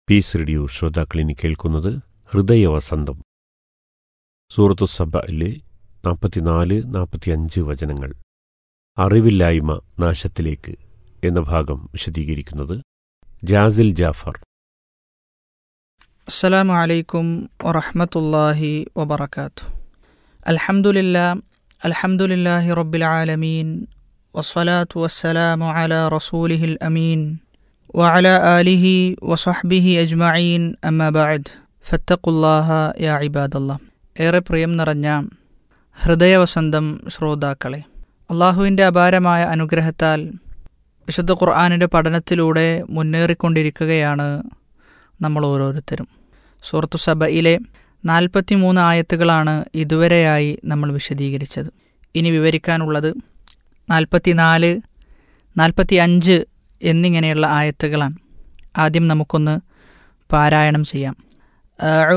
piece radio ശ്രോതാക്കളിനി കേൾക്കുന്നത് ഹൃദയവസന്തം സൂറത്തു സബയിലെ നാൽപ്പത്തിനാല് നാൽപ്പത്തിയഞ്ച് വചനങ്ങൾ അറിവില്ലായ്മ നാശത്തിലേക്ക് എന്ന ഭാഗം വിശദീകരിക്കുന്നത് ജാസിൽ ജാഫർ السلام عليكم ورحمة الله وبركاته الحمد لله الحمد لله رب العالمين والصلاة والسلام على رسوله الأمين وعلى آله وصحبه أجمعين أما بعد فاتقوا الله يا عباد الله ഏറെ പ്രിയം നിറഞ്ഞ ഹൃദയവസന്തം ശ്രോതാക്കളെ അള്ളാഹുവിൻ്റെ അപാരമായ അനുഗ്രഹത്താൽ വിശുദ്ധ ഖുർആാനിൻ്റെ പഠനത്തിലൂടെ മുന്നേറിക്കൊണ്ടിരിക്കുകയാണ് നമ്മൾ ഓരോരുത്തരും സൂറത്തു സബയിലെ നാൽപ്പത്തിമൂന്ന് ആയത്തുകളാണ് ഇതുവരെയായി നമ്മൾ വിശദീകരിച്ചത് ഇനി വിവരിക്കാനുള്ളത് നാൽപ്പത്തിനാല് നാൽപ്പത്തി അഞ്ച് എന്നിങ്ങനെയുള്ള ആയത്തുകളാണ് ആദ്യം നമുക്കൊന്ന് പാരായണം ചെയ്യാം